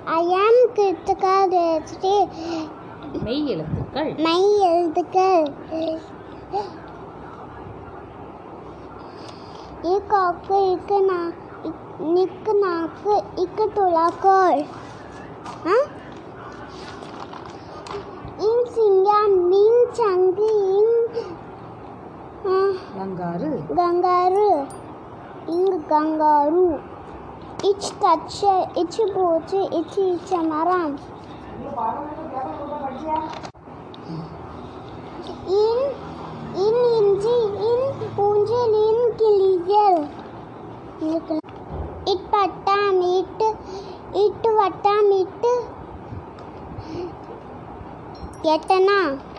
அயம் கிருத்துக்கள் ரெஸ்டி மெய் எழுத்துக்கள் மை எழுத்துக்கள் இக்காக்கு இக்கு நா இக்- நிக்கு நாக்கு இக்கு துலாக்கோள் ஆ? இன் சிங்கம் மின் சங்கு இன் ஆ, கங்காரு கங்காரு இங்கு கங்காரு இச் தச்ச இச்சு பூச்சு இச்சு இச்ச மரம் இன் இன் இஞ்சி இன் ஊஞ்சல் இன் கிளிகள் இதுக்கு இட் பட்டாம் இட்டு இட்டு வட்டாம் இட்டு எட்டனா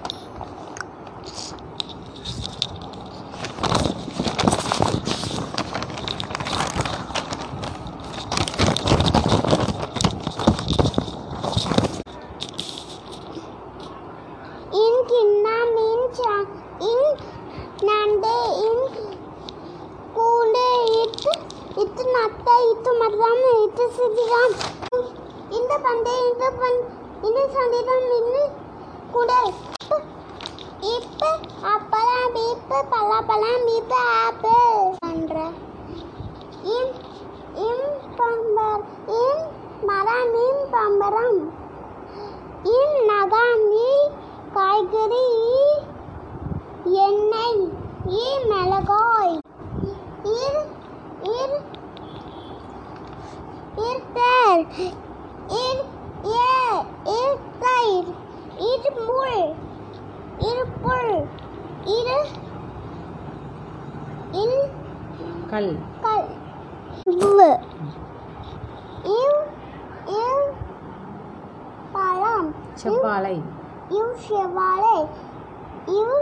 இன் கிண்ணம் இன் சா இன் நண்டே இன் கூண்டு இட்டு இத்து நத்தை இத்து மரம் இத்து சிதிரம் இந்த பண்டை இந்த பண் இந்த சந்திரம் இன்னு குடை இப்ப அப்பளம் இப்ப பலாப்பழம் இப்ப ஆப்பிள் பண்ற இம் இம் பம்பர் இம் மரம் இம் பம்பரம் இம் நகம் இ காய்கறி இ எண்ணெய் இ மிளகாய் இர் இர் இருத்தல் இர் ஏ இர் தயிர் இர் முள் இர் புல் இரு இல் கல் கல் இவ்வு இவ் இவ் பழம் இவ் செவ்வாழை இவ் செவ்வாழை இவ்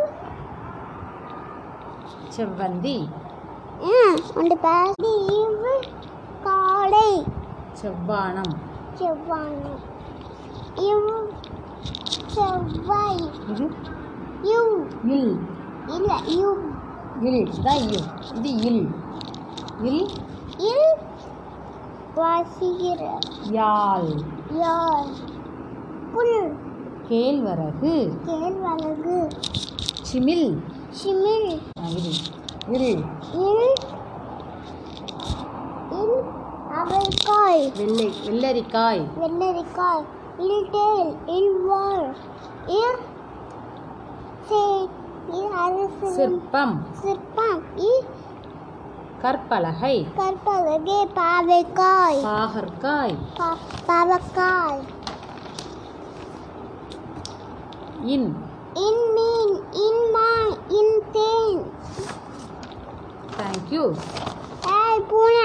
செவ்வந்தி உண்டு பேசி இவ் காடை செவ்வானம் செவ்வானம் இவ் செவ்வாய் இது இவ் இல் இல்ல இவ் இல் இதான் இல் இது இல் இல் இல் வாசிக்கிற யாழ் யார் புல் கேழ்வரகு கேழ்வரகு சிமில் சிமிழ் ஆ, இரு இரு இல் இல் அவரைக்காய் வெள்ளை வெள்ளரிக்காய் வெள்ளரிக்காய் இல் தேல் இல் வாள் இல் சே இல் அரசு சிற்பம் சிற்பம் இ கற்பலகை கற்பலகை பாவைக்காய் பாகற்காய் பா- பாவக்காய் இன் இன் மீன் இன் மான் இன் தேன் தேங்க்யூ ஏய் பூனை